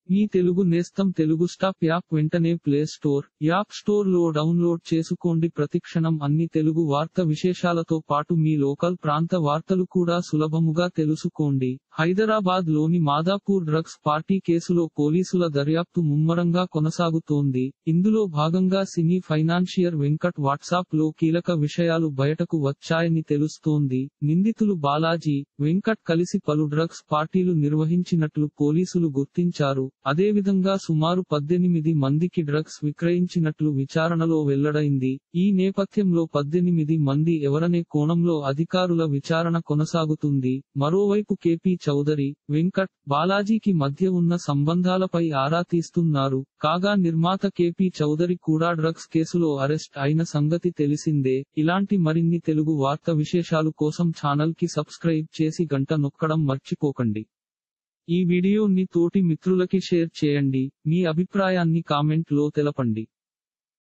మీ Telugu Nestham Telugu stop app వెంటనే play store app store లో download చేసుకోండి ప్రతిక్షణం అన్ని తెలుగు వార్త విశేషాలతో పాటు మీ లోకల్ ప్రాంత వార్తలు కూడా సులభముగా తెలుసుకోండి హైదరాబాద్ లోని మాదాపూర్ డ్రగ్స్ పార్టీ కేసులో పోలీసుల దర్యాప్తు ముమ్మరంగా కొనసాగుతోంది ఇందులో భాగంగా సినీ ఫైనాన్షియర్ వెంకట్ వాట్సాప్ లో కీలక విషయాలు బయటకు వచ్చాయని తెలుస్తోంది నిందితులు బాలాజీ వెంకట్ కలిసి పలు డ్రగ్స్ పార్టీలు నిర్వహించినట్లు పోలీసులు గుర్తించారు అదేవిధంగా సుమారు పద్దెనిమిది మందికి డ్రగ్స్ విక్రయించినట్లు విచారణలో వెల్లడైంది ఈ నేపథ్యంలో పద్దెనిమిది మంది ఎవరనే కోణంలో అధికారుల విచారణ కొనసాగుతుంది మరోవైపు కేపీ చౌదరి వెంకట్ బాలాజీకి మధ్య ఉన్న సంబంధాలపై ఆరా తీస్తున్నారు కాగా నిర్మాత కేపీ చౌదరి కూడా డ్రగ్స్ కేసులో అరెస్ట్ అయిన సంగతి తెలిసిందే ఇలాంటి మరిన్ని తెలుగు వార్త విశేషాలు కోసం ఛానల్ కి సబ్స్క్రైబ్ చేసి గంట నొక్కడం మర్చిపోకండి ఈ వీడియోని తోటి మిత్రులకి షేర్ చేయండి మీ అభిప్రాయాన్ని కామెంట్ లో తెలపండి